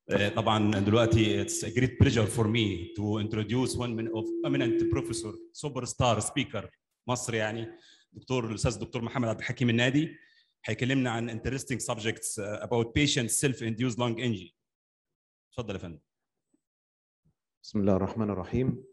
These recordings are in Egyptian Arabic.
طبعا دلوقتي it's a great pleasure for me to introduce one min of eminent professor superstar speaker مصري يعني دكتور الاستاذ دكتور محمد عبد الحكيم النادي هيكلمنا عن interesting subjects about patient self-induced lung injury اتفضل يا فندم بسم الله الرحمن الرحيم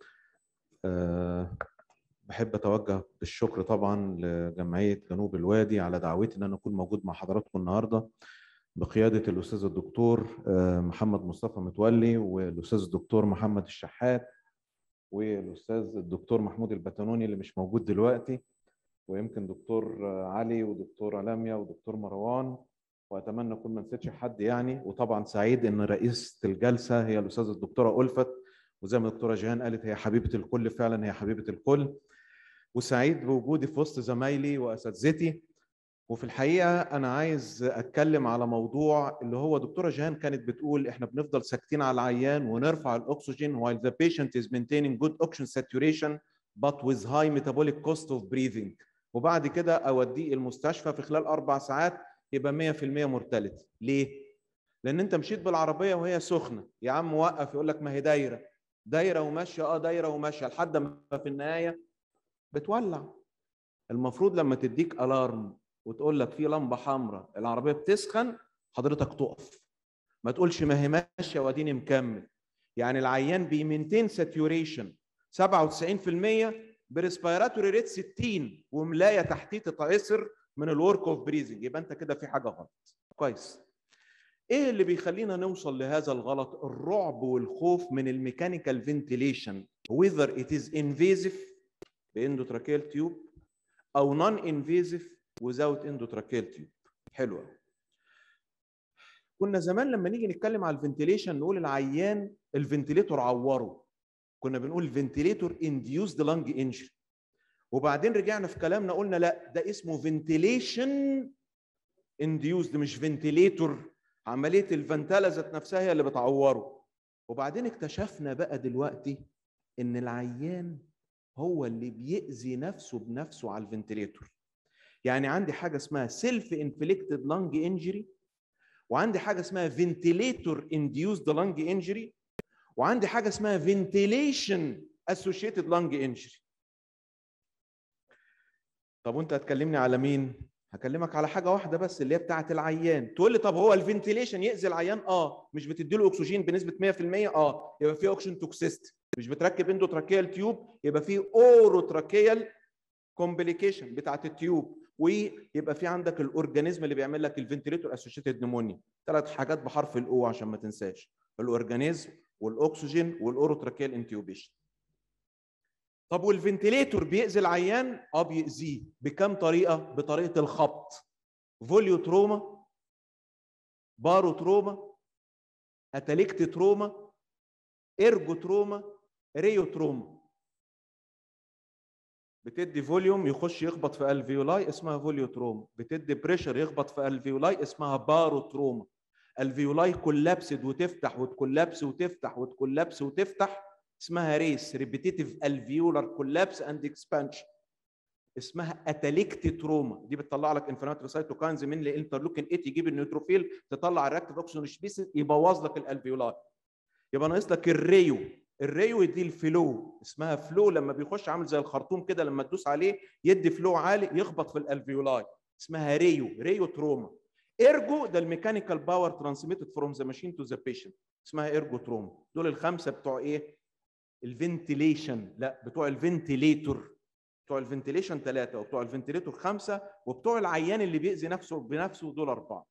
أه بحب اتوجه بالشكر طبعا لجمعيه جنوب الوادي على دعوتي ان انا اكون موجود مع حضراتكم النهارده بقياده الاستاذ الدكتور محمد مصطفى متولي والاستاذ الدكتور محمد الشحات والاستاذ الدكتور محمود البتنوني اللي مش موجود دلوقتي ويمكن دكتور علي ودكتور لميا ودكتور مروان واتمنى اكون ما نسيتش حد يعني وطبعا سعيد ان رئيسه الجلسه هي الاستاذه الدكتوره الفت وزي ما الدكتوره جيهان قالت هي حبيبه الكل فعلا هي حبيبه الكل وسعيد بوجودي في وسط زمايلي واساتذتي وفي الحقيقه انا عايز اتكلم على موضوع اللي هو دكتوره جيهان كانت بتقول احنا بنفضل ساكتين على العيان ونرفع الاكسجين while the patient is maintaining good oxygen saturation but with high metabolic cost of breathing وبعد كده اوديه المستشفى في خلال اربع ساعات يبقى 100% مرتلت ليه؟ لان انت مشيت بالعربيه وهي سخنه يا عم وقف يقول لك ما هي دايره دايره وماشيه اه دايره وماشيه لحد ما في النهايه بتولع المفروض لما تديك الارم وتقول لك في لمبه حمراء العربيه بتسخن حضرتك تقف ما تقولش ما هي ماشيه واديني مكمل يعني العيان بيمنتين ساتيوريشن 97% بريسبيراتوري ريت 60 وملايه تحتيه تتعصر من الورك اوف بريزنج يبقى انت كده في حاجه غلط كويس ايه اللي بيخلينا نوصل لهذا الغلط الرعب والخوف من الميكانيكال فنتيليشن whether it is invasive باندوتراكيال تيوب او نون انفيزيف without endotracheal tube حلوه كنا زمان لما نيجي نتكلم على الفنتيليشن نقول العيان الفنتيليتور عوره كنا بنقول فنتيليتور انديوزد لانج انجري وبعدين رجعنا في كلامنا قلنا لا ده اسمه فنتيليشن انديوزد مش فنتيليتور عمليه الفنتاله ذات نفسها هي اللي بتعوره وبعدين اكتشفنا بقى دلوقتي ان العيان هو اللي بيأذي نفسه بنفسه على الفنتيليتور يعني عندي حاجه اسمها سيلف انفليكتد لانج انجري وعندي حاجه اسمها فنتيليتور انديوزد لانج انجري وعندي حاجه اسمها فنتيليشن اسوشيتد لانج انجري طب وانت هتكلمني على مين هكلمك على حاجه واحده بس اللي هي بتاعه العيان تقول لي طب هو الفنتيليشن ياذي العيان اه مش بتدي له اكسجين بنسبه 100% اه يبقى في اوكسجين توكسيست مش بتركب اندوتراكيال تيوب يبقى في اوروتراكيال كومبليكيشن بتاعه التيوب ويبقى في عندك الاورجانيزم اللي بيعمل لك الفنتريتور اسوشيتد نمونيا ثلاث حاجات بحرف الاو عشان ما تنساش الاورجانيزم والاكسجين والاوروتراكيال انتيوبيشن طب والفنتليتور بيأذي العيان اه بيأذيه بكم طريقه بطريقه الخبط فوليو تروما بارو تروما اتاليكت تروما ارجو تروما ريو تروما بتدي فوليوم يخش يخبط في الفيولاي اسمها فوليو تروما بتدي بريشر يخبط في الفيولاي اسمها بارو تروما الفيولاي كولابسد وتفتح وتكولابس وتفتح وتكولابس وتفتح اسمها ريس ريبيتيتيف الفيولار كولابس اند اكسبانشن اسمها اتاليكت تروما دي بتطلع لك انفلاماتوري سايتوكاينز من الانترلوكين 8 يجيب النيوتروفيل تطلع الرياكتيف اوكسجين سبيسيس يبوظ لك الالفيولاي يبقى ناقص لك الريو الريو دي الفلو اسمها فلو لما بيخش عامل زي الخرطوم كده لما تدوس عليه يدي فلو عالي يخبط في الالفيولاي اسمها ريو ريو تروما ارجو ده الميكانيكال باور ترانسميتد فروم ذا ماشين تو ذا بيشنت اسمها ارجو تروما دول الخمسه بتوع ايه الفنتيليشن لا بتوع الفنتيليتور بتوع الفنتيليشن ثلاثه وبتوع الفنتيليتور خمسه وبتوع العيان اللي بيأذي نفسه بنفسه دول اربعه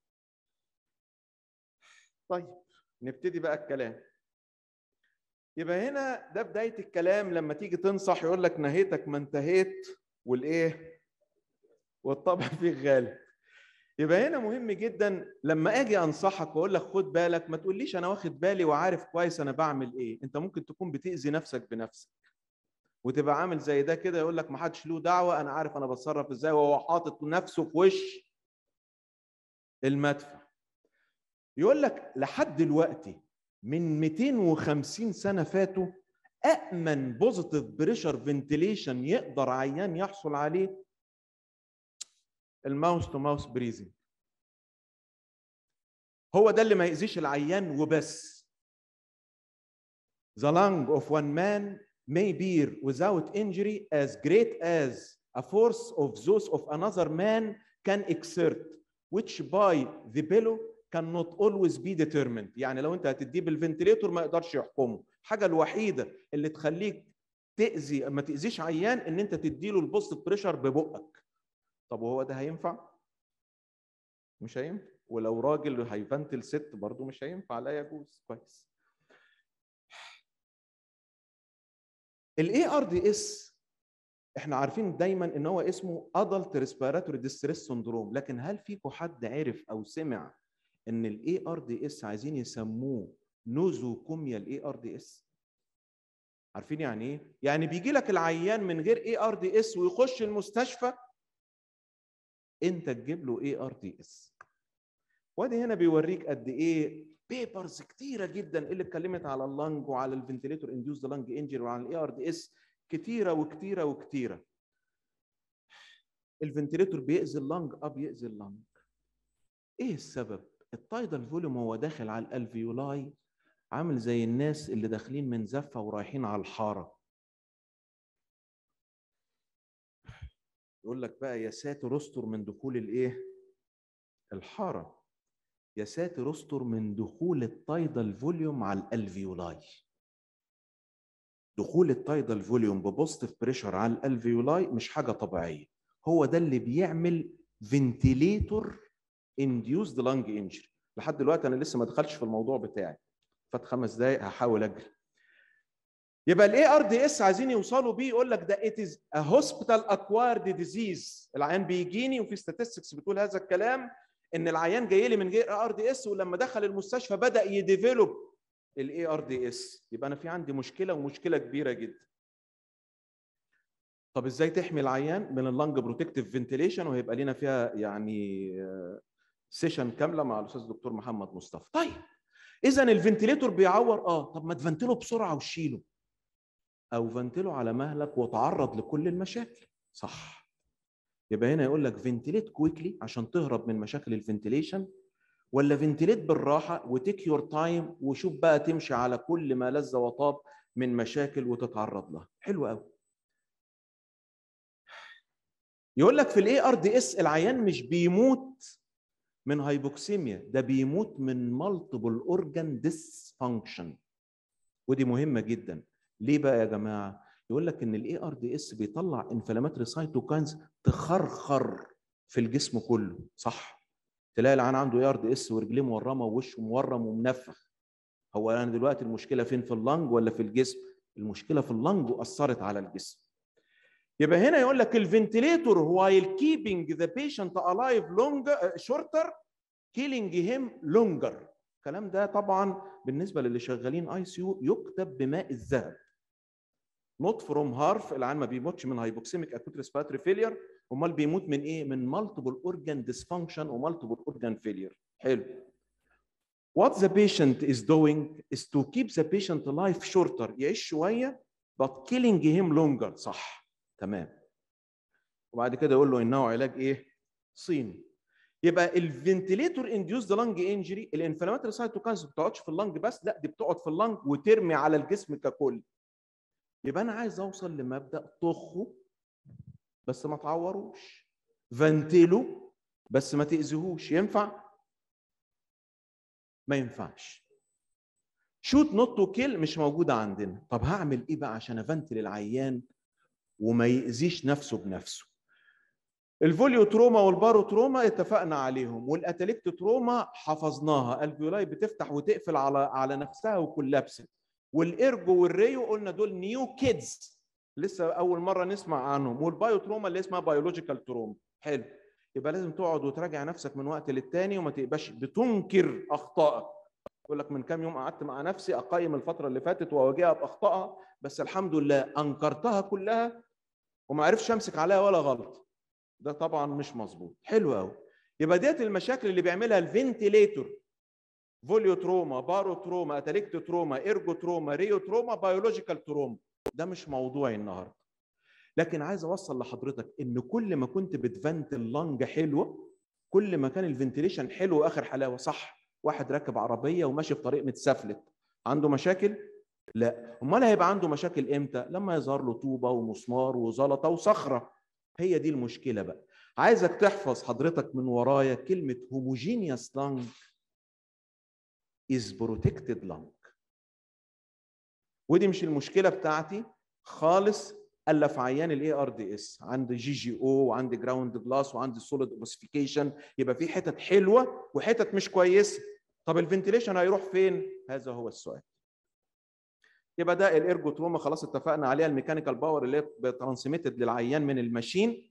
طيب نبتدي بقى الكلام يبقى هنا ده بدايه الكلام لما تيجي تنصح يقول لك نهيتك ما انتهيت والايه والطبع فيه غالب يبقى هنا مهم جدا لما اجي انصحك واقول لك خد بالك ما تقوليش انا واخد بالي وعارف كويس انا بعمل ايه انت ممكن تكون بتاذي نفسك بنفسك وتبقى عامل زي ده كده يقول لك ما حدش له دعوه انا عارف انا بتصرف ازاي وهو حاطط نفسه في وش المدفع يقول لك لحد دلوقتي من 250 سنه فاتوا امن بوزيتيف بريشر فنتيليشن يقدر عيان يحصل عليه الماوس تو ماوس بريزنج هو ده اللي ما يأذيش العيان وبس The lung of one man may bear without injury as great as a force of those of another man can exert which by the bellow cannot always be determined يعني لو انت هتديه بالفنتليتور ما يقدرش يحكمه الحاجه الوحيده اللي تخليك تاذي ما تاذيش عيان ان انت تديله البوست بريشر ببقك طب وهو ده هينفع مش هينفع ولو راجل هيفنتل ست برضه مش هينفع لا يجوز كويس الاي ار دي اس احنا عارفين دايما ان هو اسمه ادلت ريسبيراتوري ديستريس سندروم لكن هل فيكم حد عرف او سمع ان الاي ار دي اس عايزين يسموه نوزوكوميا الاي ار دي اس عارفين يعني ايه يعني بيجي لك العيان من غير اي ار دي اس ويخش المستشفى انت تجيب له اي ار دي اس وادي هنا بيوريك قد ايه بيبرز كتيره جدا اللي اتكلمت على اللنج وعلى الفنتليتور انديوز لنج انجري وعلى الاي ار دي اس كتيره وكتيره وكتيره الفنتليتور بيأذي اللنج اه بيأذي اللنج ايه السبب التايدال فوليوم هو داخل على الالفيولاي عامل زي الناس اللي داخلين من زفه ورايحين على الحاره يقول لك بقى يا ساتر استر من دخول الايه الحاره يا ساتر استر من دخول التايدال فوليوم على الالفيولاي دخول التايدال فوليوم ببوزيتيف بريشر على الالفيولاي مش حاجه طبيعيه هو ده اللي بيعمل فنتيليتور انديوزد لانج انجري لحد دلوقتي انا لسه ما دخلتش في الموضوع بتاعي فات خمس دقايق هحاول اجري يبقى الاي ار دي اس عايزين يوصلوا بيه يقول لك ده ات از ا هوسبيتال اكوايرد ديزيز العيان بيجيني وفي statistics بتقول هذا الكلام ان العيان جاي لي من غير ار دي اس ولما دخل المستشفى بدا يديفلوب الاي ار دي اس يبقى انا في عندي مشكله ومشكله كبيره جدا طب ازاي تحمي العيان من اللنج بروتكتيف فنتيليشن وهيبقى لنا فيها يعني سيشن كامله مع الاستاذ دكتور محمد مصطفى طيب اذا الفنتيليتور بيعور اه طب ما تفنتله بسرعه وشيله او فنتله على مهلك وتعرض لكل المشاكل صح يبقى هنا يقول لك فنتليت كويكلي عشان تهرب من مشاكل الفنتيليشن ولا فنتليت بالراحه وتيك يور تايم وشوف بقى تمشي على كل ما لذ وطاب من مشاكل وتتعرض لها حلو قوي يقول لك في الاي ار دي اس العيان مش بيموت من هايبوكسيميا ده بيموت من مالتيبل اورجان ديسفانكشن ودي مهمه جدا ليه بقى يا جماعه يقول لك ان الاي ار دي اس بيطلع انفلاماتري سايتوكاينز تخرخر في الجسم كله صح تلاقي العيان عنده اي ار دي اس ورجليه مورمه ووشه مورم ومنفخ هو انا دلوقتي المشكله فين في اللنج ولا في الجسم المشكله في اللنج واثرت على الجسم يبقى هنا يقول لك الفنتليتور while keeping the patient alive longer shorter killing him longer الكلام ده طبعا بالنسبه للي شغالين اي سي يو يكتب بماء الذهب نوت فروم هارف العيان ما بيموتش من هايبوكسيميك اكوت ريسبيراتوري فيلير امال بيموت من ايه من مالتيبل اورجان ديسفانكشن ومالتيبل اورجان فيلير حلو What the patient is doing is to keep the patient life shorter يعيش شويه but killing him longer صح تمام وبعد كده يقول له انه علاج ايه صيني يبقى الفنتليتور انديوزد لانج انجري الانفلاماتوري سايتوكاينز ما بتقعدش في اللنج بس لا دي بتقعد في اللنج وترمي على الجسم ككل يبقى انا عايز اوصل لمبدا طخه بس ما تعوروش فنتله بس ما تاذيهوش ينفع ما ينفعش شوت نوت تو كيل مش موجوده عندنا طب هعمل ايه بقى عشان افنتل العيان وما يأذيش نفسه بنفسه الفوليو تروما والبارو تروما اتفقنا عليهم والاتليكت تروما حفظناها الفيولاي بتفتح وتقفل على على نفسها وكولابست والارجو والريو قلنا دول نيو كيدز لسه اول مره نسمع عنهم والبايو تروما اللي اسمها بيولوجيكال تروما حلو يبقى لازم تقعد وتراجع نفسك من وقت للتاني وما تبقاش بتنكر اخطائك يقول لك من كام يوم قعدت مع نفسي اقيم الفتره اللي فاتت واواجهها باخطائها بس الحمد لله انكرتها كلها وما عرفش امسك عليها ولا غلط ده طبعا مش مظبوط حلو قوي يبقى ديت المشاكل اللي بيعملها الفنتيليتور فوليو تروما بارو تروما اتاليكت تروما ايرجو تروما ريو تروما بيولوجيكال تروما ده مش موضوعي النهارده لكن عايز اوصل لحضرتك ان كل ما كنت بتفنتل لنج حلوه كل ما كان الفنتيليشن حلو واخر حلاوه صح واحد راكب عربيه وماشي في طريق متسفلت عنده مشاكل لا امال هيبقى عنده مشاكل امتى لما يظهر له طوبه ومسمار وزلطه وصخره هي دي المشكله بقى عايزك تحفظ حضرتك من ورايا كلمه homogeneous lung is protected lung ودي مش المشكله بتاعتي خالص الا في عيان الاي ار دي اس عندي جي جي او وعندي جراوند جلاس وعندي سوليد اوسيفيكيشن يبقى في حتت حلوه وحتت مش كويسه طب الفنتيليشن هيروح فين هذا هو السؤال يبقى ده الارجوتروما خلاص اتفقنا عليها الميكانيكال باور اللي بترانسميتد للعيان من الماشين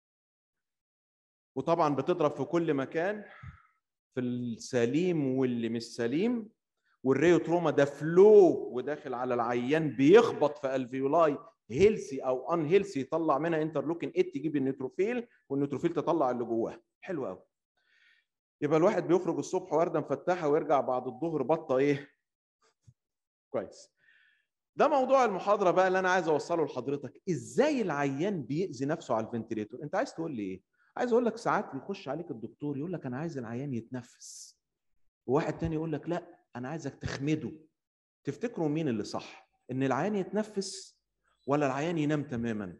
وطبعا بتضرب في كل مكان في السليم واللي مش سليم والريوتروما ده فلو وداخل على العيان بيخبط في الفيولاي هيلسي او ان هيلسي يطلع منها انترلوكين 8 تجيب النيوتروفيل والنيوتروفيل تطلع اللي جواها حلو قوي يبقى الواحد بيخرج الصبح ورده مفتحه ويرجع بعد الظهر بطه ايه كويس ده موضوع المحاضره بقى اللي انا عايز اوصله لحضرتك ازاي العيان بيأذي نفسه على الفنتليتور انت عايز تقول لي ايه عايز اقول لك ساعات يخش عليك الدكتور يقول لك انا عايز العيان يتنفس وواحد تاني يقول لك لا انا عايزك تخمده تفتكروا مين اللي صح ان العيان يتنفس ولا العيان ينام تماما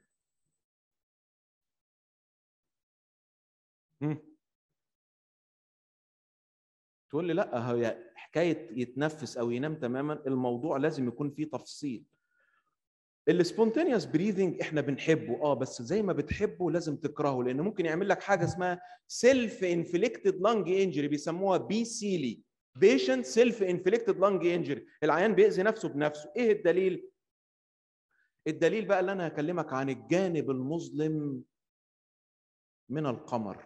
مم. تقول لي لا هي حكايه يتنفس او ينام تماما الموضوع لازم يكون فيه تفصيل السبونتينيوس بريذنج احنا بنحبه اه بس زي ما بتحبه لازم تكرهه لان ممكن يعمل لك حاجه اسمها سيلف انفليكتد لانج انجري بيسموها بي سيلي بيشنت سيلف انفليكتد لانج انجري العيان بيأذي نفسه بنفسه ايه الدليل الدليل بقى اللي انا هكلمك عن الجانب المظلم من القمر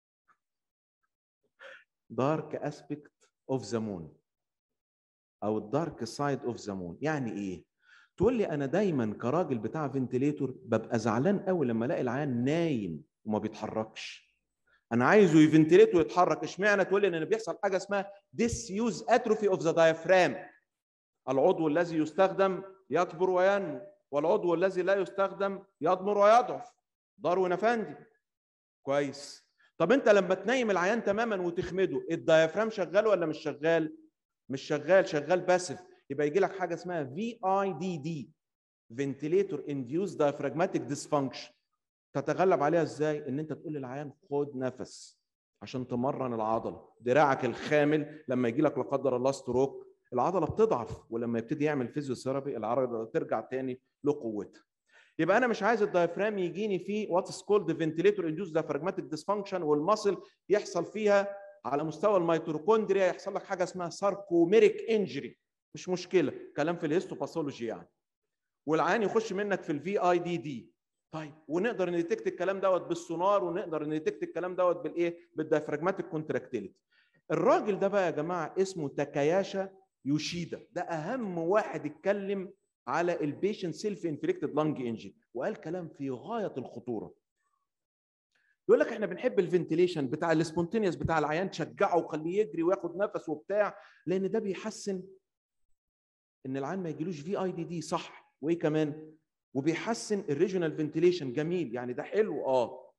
دارك اسبيكت اوف ذا مون او الدارك سايد اوف ذا مون يعني ايه تقول لي انا دايما كراجل بتاع فنتليتور ببقى زعلان قوي لما الاقي العيان نايم وما بيتحركش انا عايزه يفنتليت ويتحرك اشمعنى تقول لي ان بيحصل حاجه اسمها disuse atrophy of the diaphragm العضو الذي يستخدم يكبر وينمو والعضو الذي لا يستخدم يضمر ويضعف داروين افندي كويس طب انت لما تنيم العيان تماما وتخمده الدايفرام شغال ولا مش شغال مش شغال شغال باسف يبقى يجي لك حاجه اسمها في اي دي دي فنتليتور انديوس دايفراجماتيك ديسفانكشن تتغلب عليها ازاي ان انت تقول للعيان خد نفس عشان تمرن العضله دراعك الخامل لما يجي لك لا قدر الله ستروك العضله بتضعف ولما يبتدي يعمل فيزيوثيرابي العضله ترجع تاني لقوتها يبقى انا مش عايز الدايفرام يجيني فيه واتس كولد فنتليتور انديوس دايفراجماتيك ديسفانكشن والمصل يحصل فيها على مستوى الميتوكوندريا يحصل لك حاجه اسمها ساركوميريك انجري مش مشكله كلام في الهيستوباثولوجي يعني والعيان يخش منك في الفي اي دي دي طيب ونقدر نديتكت الكلام دوت بالسونار ونقدر نديتكت الكلام دوت بالايه بالدايفراجماتيك كونتراكتيليتي الراجل ده بقى يا جماعه اسمه تاكاياشا يوشيدا ده اهم واحد اتكلم على البيشنت سيلف انفليكتد لانج انجري وقال كلام في غايه الخطوره يقول لك احنا بنحب الفنتيليشن بتاع السبونتينيوس بتاع العيان تشجعه وخليه يجري وياخد نفس وبتاع لان ده بيحسن ان العيان ما يجيلوش في اي دي دي صح وايه كمان وبيحسن الريجونال فنتيليشن جميل يعني ده حلو اه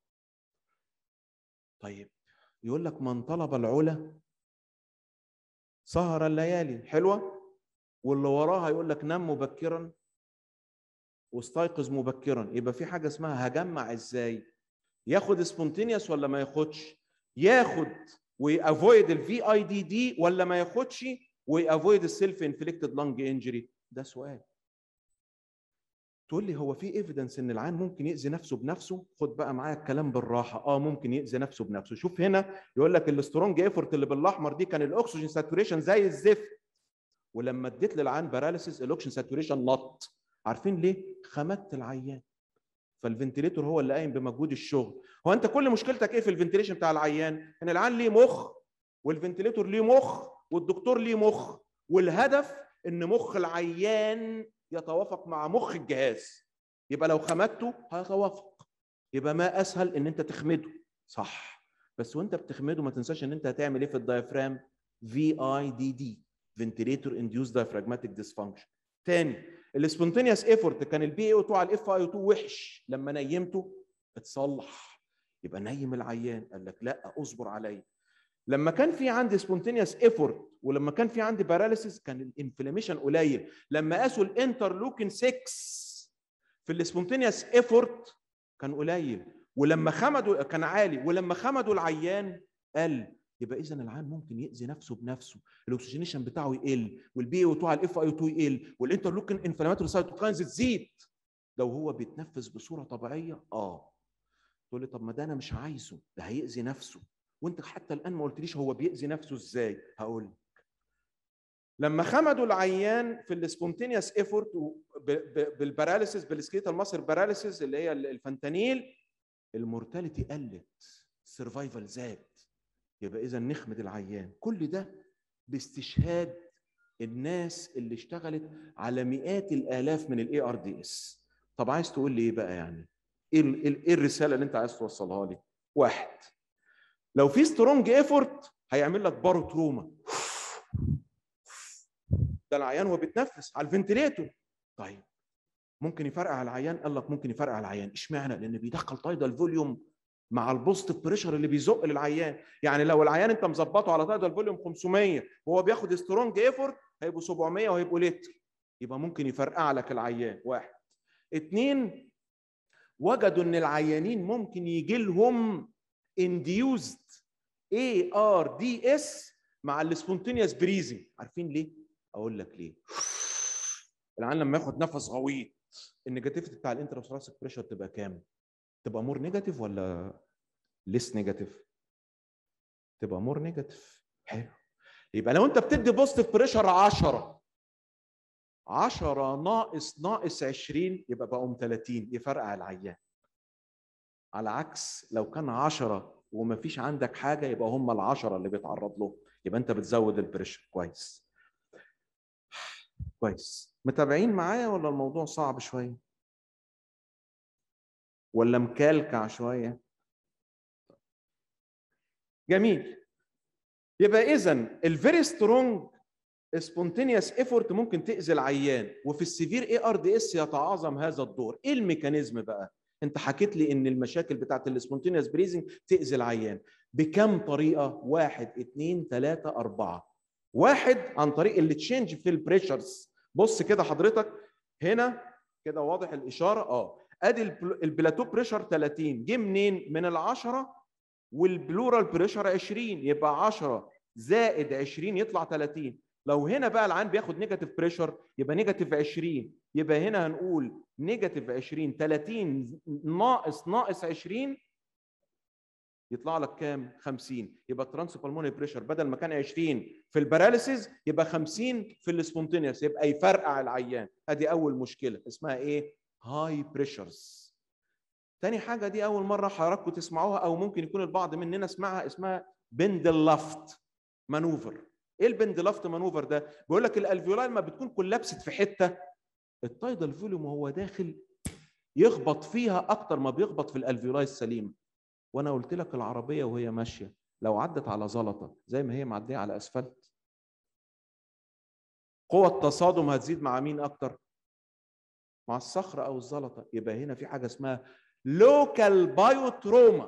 طيب يقول لك من طلب العلا سهر الليالي حلوه واللي وراها يقول لك نام مبكرا واستيقظ مبكرا يبقى في حاجه اسمها هجمع ازاي ياخد سبونتينيوس ولا ما ياخدش ياخد ويافويد الفي اي دي دي ولا ما ياخدش ويافويد السيلف انفليكتد لانج انجري ده سؤال تقول لي هو في ايفيدنس ان العيان ممكن ياذي نفسه بنفسه خد بقى معايا الكلام بالراحه اه ممكن ياذي نفسه بنفسه شوف هنا يقول لك السترونج ايفورت اللي بالاحمر دي كان الاكسجين ساتوريشن زي الزفت ولما اديت للعيان باراليسيس الاكسجين ساتوريشن نط عارفين ليه خمدت العيان فالفنتليتور هو اللي قايم بمجهود الشغل هو انت كل مشكلتك ايه في الفنتليشن بتاع العيان ان العيان ليه مخ والفنتليتور ليه مخ والدكتور ليه مخ والهدف ان مخ العيان يتوافق مع مخ الجهاز يبقى لو خمدته هيتوافق يبقى ما اسهل ان انت تخمده صح بس وانت بتخمده ما تنساش ان انت هتعمل ايه في الدايفرام في اي دي دي فنتليتور انديوس دايفراجماتيك ديسفانكشن تاني السبونتينيوس ايفورت كان البي اي او 2 على الاف اي او 2 وحش لما نيمته اتصلح يبقى نيم العيان قال لك لا اصبر عليا لما كان في عندي سبونتينيوس ايفورت ولما كان في عندي باراليسيس كان الانفلاميشن قليل لما قاسوا الانترلوكين 6 في السبونتينيوس ايفورت كان قليل ولما خمدوا كان عالي ولما خمدوا العيان قل يبقى اذا العيان ممكن ياذي نفسه بنفسه الاكسجينيشن بتاعه يقل والبي او 2 على الاف اي 2 يقل والانترلوكين انفلاماتوري سايتوكاينز تزيد لو هو بيتنفس بصوره طبيعيه اه تقول لي طب ما ده انا مش عايزه ده هيأذي نفسه وانت حتى الان ما قلتليش هو بيأذي نفسه ازاي هقول لك لما خمدوا العيان في السبونتينيوس ايفورت بالباراليسيس بالسكيتال ماسر باراليسيس اللي هي الفنتانيل المورتاليتي قلت السرفايفل زاد يبقى اذا نخمد العيان كل ده باستشهاد الناس اللي اشتغلت على مئات الالاف من الاي ار دي اس طب عايز تقول لي ايه بقى يعني ايه ايه الرساله اللي انت عايز توصلها لي واحد لو في سترونج ايفورت هيعمل لك بارو تروما ده العيان وهو بيتنفس على الفنتليتور طيب ممكن يفرقع العيان قال لك ممكن يفرقع العيان اشمعنى لان بيدخل تايدال فوليوم مع البوزيتيف بريشر اللي بيزق للعيان يعني لو العيان انت مظبطه على تايدال فوليوم 500 وهو بياخد سترونج ايفورت هيبقوا 700 وهيبقوا لتر يبقى ممكن يفرقع لك العيان واحد اتنين وجدوا ان العيانين ممكن يجي لهم انديوزد اي ار دي اس مع السبونتينيوس بريزنج عارفين ليه؟ اقول لك ليه العيان لما ياخد نفس غويط النيجاتيفيتي بتاع الانتراسوراسيك بريشر تبقى كام؟ تبقى مور نيجاتيف ولا ليس نيجاتيف؟ تبقى مور نيجاتيف حلو يبقى لو انت بتدي بوزيتيف بريشر 10 10 ناقص ناقص 20 يبقى بقوم 30 يفرقع العيان على عكس لو كان 10 ومفيش عندك حاجه يبقى هم العشرة اللي بيتعرض له يبقى انت بتزود البريشر كويس كويس متابعين معايا ولا الموضوع صعب شويه ولا مكلكع شويه جميل يبقى اذا الفيري سترونج سبونتينيوس ايفورت ممكن تاذي العيان وفي السيفير اي ار دي اس يتعاظم هذا الدور ايه الميكانيزم بقى انت حكيت لي ان المشاكل بتاعت السبونتينيوس بريزنج تاذي العيان بكم طريقه واحد اثنين ثلاثه اربعه واحد عن طريق اللي تشينج في البريشرز بص كده حضرتك هنا كده واضح الاشاره اه ادي البلاتو بريشر 30 جه منين من العشرة والبلورال بريشر 20 يبقى 10 زائد 20 يطلع 30 لو هنا بقى العين بياخد نيجاتيف بريشر يبقى نيجاتيف 20 يبقى هنا هنقول نيجاتيف 20 30 ناقص ناقص 20 يطلع لك كام 50 يبقى الترانس بالمونري بريشر بدل ما كان 20 في الباراليسيس يبقى 50 في السبونتينيوس يبقى يفرقع العيان ادي اول مشكله اسمها ايه هاي بريشرز تاني حاجه دي اول مره حضراتكم تسمعوها او ممكن يكون البعض مننا سمعها اسمها بندل لافت مانوفر ايه البندلافت مانوفر ده؟ بيقول لك الالفيولاي لما بتكون كولابست في حته التايدال فوليوم وهو داخل يخبط فيها اكتر ما بيخبط في الالفيولاي السليمه وانا قلت لك العربيه وهي ماشيه لو عدت على زلطه زي ما هي معديه على اسفلت قوة التصادم هتزيد مع مين اكتر؟ مع الصخرة او الزلطة يبقى هنا في حاجة اسمها لوكال بايوتروما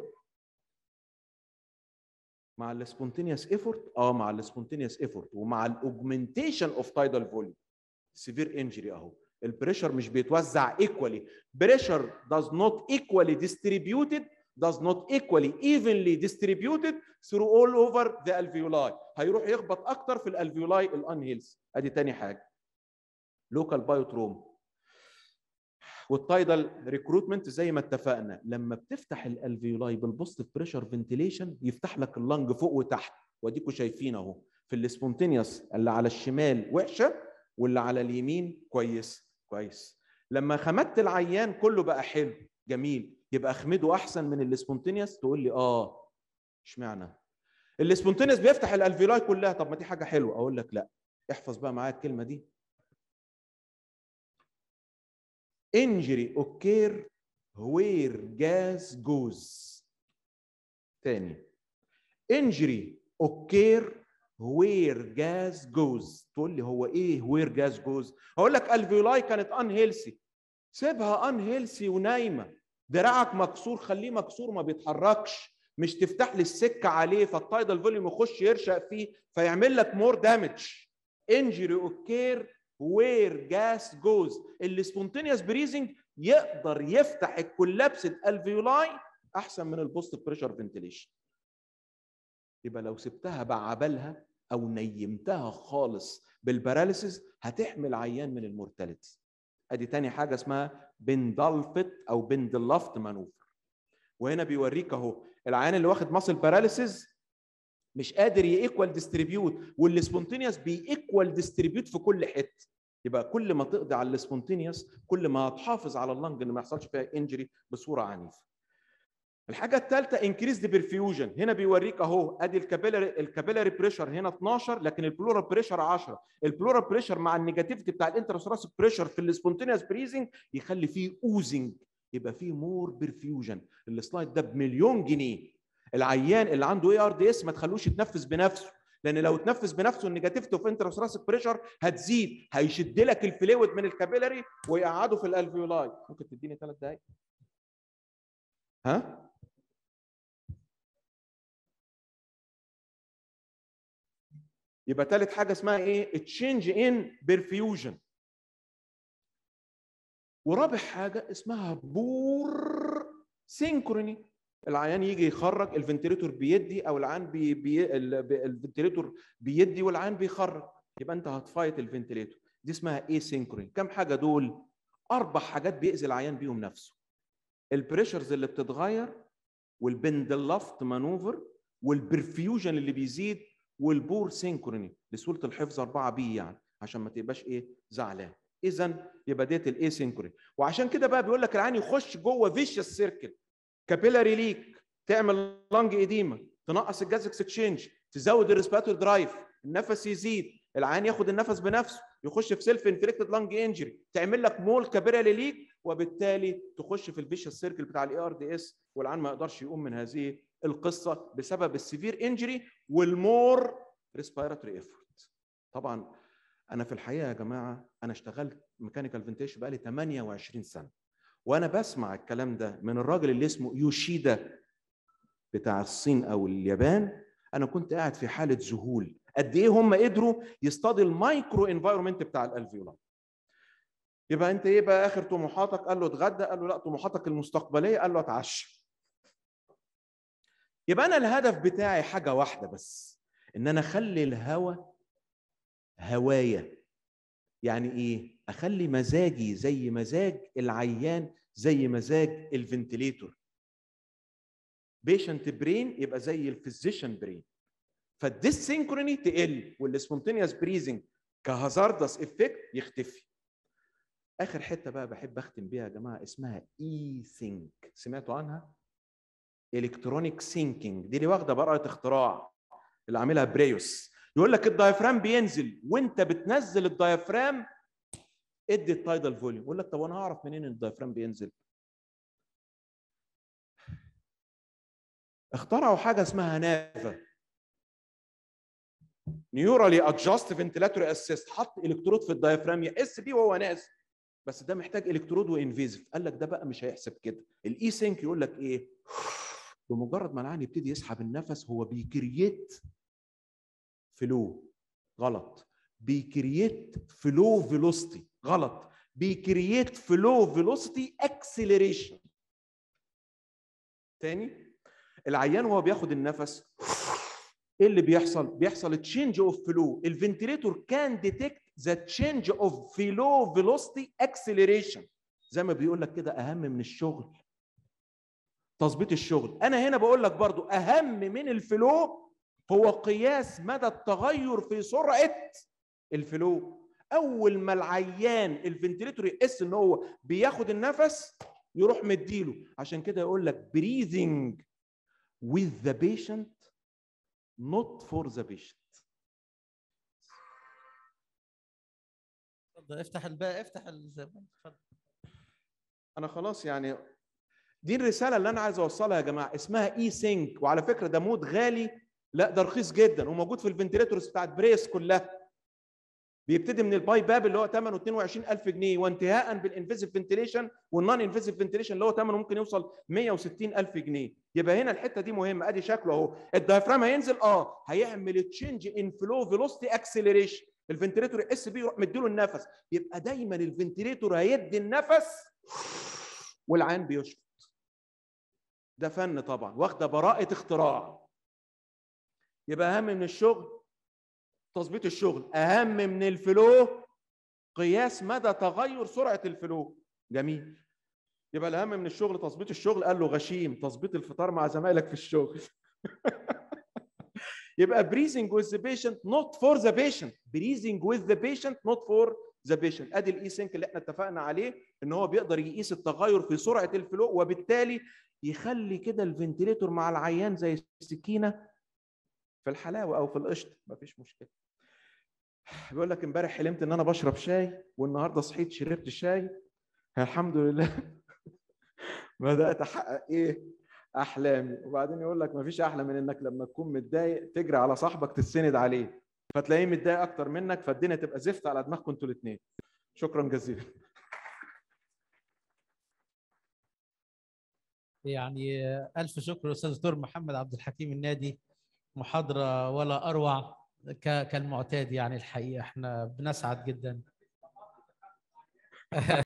مع السبونتينيوس ايفورت اه مع السبونتينيوس ايفورت ومع الاوجمنتيشن اوف تايدال فوليوم سيفير انجري اهو البريشر مش بيتوزع ايكوالي بريشر does not equally distributed does not equally evenly distributed through all over the alveoli هيروح يخبط اكتر في الالفيولاي الانهيلز ادي تاني حاجه لوكال بايوتروما والتايدال ريكروتمنت زي ما اتفقنا لما بتفتح الالفيولاي بالبوستيف بريشر فنتيليشن يفتح لك اللنج فوق وتحت واديكم شايفين اهو في السبونتينيوس اللي على الشمال وحشه واللي على اليمين كويس كويس لما خمدت العيان كله بقى حلو جميل يبقى اخمده احسن من السبونتينيوس تقول لي اه اشمعنى السبونتينيوس بيفتح الالفيولاي كلها طب ما دي حاجه حلوه اقول لك لا احفظ بقى معايا الكلمه دي injury occur where gas goes تاني injury occur where gas goes تقول لي هو ايه where gas goes هقول لك الفيولاي كانت unhealthy سيبها unhealthy ونايمه دراعك مكسور خليه مكسور ما بيتحركش مش تفتح لي السكه عليه فالتايدال فوليوم يخش يرشق فيه فيعمل لك مور دامج انجري اوكير وير جاس جوز السبونتينيوس بريزنج يقدر يفتح الكولابسد الفيولاي احسن من البوست بريشر فنتيليشن يبقى لو سبتها بعبلها او نيمتها خالص بالباراليسيس هتحمل عيان من المورتاليتي ادي تاني حاجه اسمها بندلفت او بندلفت مانوفر وهنا بيوريك اهو العيان اللي واخد ماسل باراليسيس مش قادر ييكوال ديستريبيوت والسبونتينيوس بييكوال ديستريبيوت في كل حته يبقى كل ما تقضي على السبونتينيوس كل ما هتحافظ على اللنج ان ما يحصلش فيها انجري بصوره عنيفه الحاجه الثالثه انكريز دي برفيوجن هنا بيوريك اهو ادي الكابيلاري الكابيلاري بريشر هنا 12 لكن البلورال بريشر 10 البلورال بريشر مع النيجاتيفيتي بتاع الانتراسوراسيك بريشر في السبونتينيوس بريزنج يخلي فيه اوزنج يبقى فيه مور برفيوجن السلايد ده بمليون جنيه العيان اللي عنده اي ار دي اس ما تخلوش يتنفس بنفسه لان لو اتنفس بنفسه النيجاتيفيتي في انتراسوراسيك بريشر هتزيد هيشد لك الفلويد من الكابيلاري ويقعده في الالفيولاي ممكن تديني ثلاث دقائق ها يبقى ثالث حاجه اسمها ايه تشينج ان برفيوجن ورابع حاجه اسمها بور سينكروني العيان يجي يخرج الفنتريتور بيدي او العيان بي بي الفنتريتور بيدي والعيان بيخرج يبقى انت هتفايت الفنتريتور دي اسمها ايه سينكروني كم حاجه دول اربع حاجات بيأذي العيان بيهم نفسه البريشرز اللي بتتغير والبندلفت مانوفر والبرفيوجن اللي بيزيد والبور سينكروني لسهوله الحفظ 4 بي يعني عشان ما تبقاش ايه زعلان اذا يبقى ديت الاي سينكروني وعشان كده بقى بيقول لك العين يخش جوه فيشيوس سيركل كابيلاري ليك تعمل لانج ايديما تنقص الجاز اكسشينج تزود الريسبيراتوري درايف النفس يزيد العيان ياخد النفس بنفسه يخش في سيلف انفليكتد لانج انجري تعمل لك مول كابيلاري ليك وبالتالي تخش في الفيشيوس سيركل بتاع الاي ار دي اس والعيان ما يقدرش يقوم من هذه القصه بسبب السيفير انجري والمور ريسبيراتوري ايفورت طبعا انا في الحقيقه يا جماعه انا اشتغلت ميكانيكال فينتيش بقالي 28 سنه وانا بسمع الكلام ده من الراجل اللي اسمه يوشيدا بتاع الصين او اليابان انا كنت قاعد في حاله ذهول قد ايه هم قدروا يصطادوا المايكرو انفايرمنت بتاع الالفيولاي يبقى انت ايه بقى اخر طموحاتك قال له اتغدى قال له لا طموحاتك المستقبليه قال له اتعشى يبقى انا الهدف بتاعي حاجه واحده بس ان انا اخلي الهوى هوايه يعني ايه اخلي مزاجي زي مزاج العيان زي مزاج الفنتليتور بيشنت برين يبقى زي الفيزيشن برين فالديسينكروني تقل والسبونتينيوس بريزنج كهازاردس افكت يختفي اخر حته بقى بحب اختم بيها يا جماعه اسمها اي سينك سمعتوا عنها الكترونيك سينكينج دي اللي واخده براءه اختراع اللي عاملها بريوس يقول لك الدايفرام بينزل وانت بتنزل الدايفرام ادي التايدال فوليوم يقول لك طب وانا هعرف منين ان الدايفرام بينزل اخترعوا حاجه اسمها نافا نيورالي ادجاست فنتيلاتوري اسيست حط الكترود في الدايفرام يحس بيه وهو نازل بس ده محتاج الكترود وانفيزيف قال لك ده بقى مش هيحسب كده الاي سينك يقول لك ايه بمجرد ما العين يبتدي يسحب النفس هو بيكرييت فلو غلط بيكرييت فلو فيلوسيتي غلط بيكرييت فلو فيلوسيتي اكسلريشن تاني العيان وهو بياخد النفس ايه اللي بيحصل بيحصل تشينج اوف فلو الفنتريتور كان ديتكت ذا تشينج اوف فلو فيلوسيتي اكسلريشن زي ما بيقول لك كده اهم من الشغل تظبيط الشغل انا هنا بقول لك برضو اهم من الفلو هو قياس مدى التغير في سرعه الفلو اول ما العيان الفنتريتور يحس ان هو بياخد النفس يروح مديله عشان كده يقول لك breathing with the patient not for the patient اتفضل افتح الباقي افتح الزمان اتفضل انا خلاص يعني دي الرساله اللي انا عايز اوصلها يا جماعه اسمها اي سينك وعلى فكره ده مود غالي لا ده رخيص جدا وموجود في الفنتريتورز بتاعت بريس كلها بيبتدي من الباي باب اللي هو ثمنه 22000 جنيه وانتهاء بالانفيزيف فنتيليشن والنون انفيزيف فنتيليشن اللي هو ثمنه ممكن يوصل 160000 جنيه يبقى هنا الحته دي مهمه ادي شكله اهو الدايفرام هينزل اه هيعمل تشينج ان فلو فيلوسيتي اكسلريشن الفنتليتور اس بي يروح مديله النفس يبقى دايما الفنتليتور هيدي النفس والعين بيشفط ده فن طبعا واخده براءه اختراع يبقى اهم من الشغل تظبيط الشغل اهم من الفلو قياس مدى تغير سرعه الفلو جميل يبقى الاهم من الشغل تظبيط الشغل قال له غشيم تظبيط الفطار مع زمايلك في الشغل يبقى breathing with the patient not for the patient breathing with the patient not for the patient ادي الاي سينك اللي احنا اتفقنا عليه ان هو بيقدر يقيس التغير في سرعه الفلو وبالتالي يخلي كده الفنتليتور مع العيان زي السكينه في الحلاوه او في القشط مفيش مشكله بيقول لك امبارح حلمت ان انا بشرب شاي والنهارده صحيت شربت شاي الحمد لله بدات احقق ايه احلامي وبعدين يقول لك مفيش احلى من انك لما تكون متضايق تجري على صاحبك تتسند عليه فتلاقيه متضايق اكتر منك فالدنيا تبقى زفت على دماغكم انتوا الاثنين شكرا جزيلا يعني الف شكر استاذ دكتور محمد عبد الحكيم النادي محاضره ولا اروع ك- كالمعتاد يعني الحقيقه احنا بنسعد جدا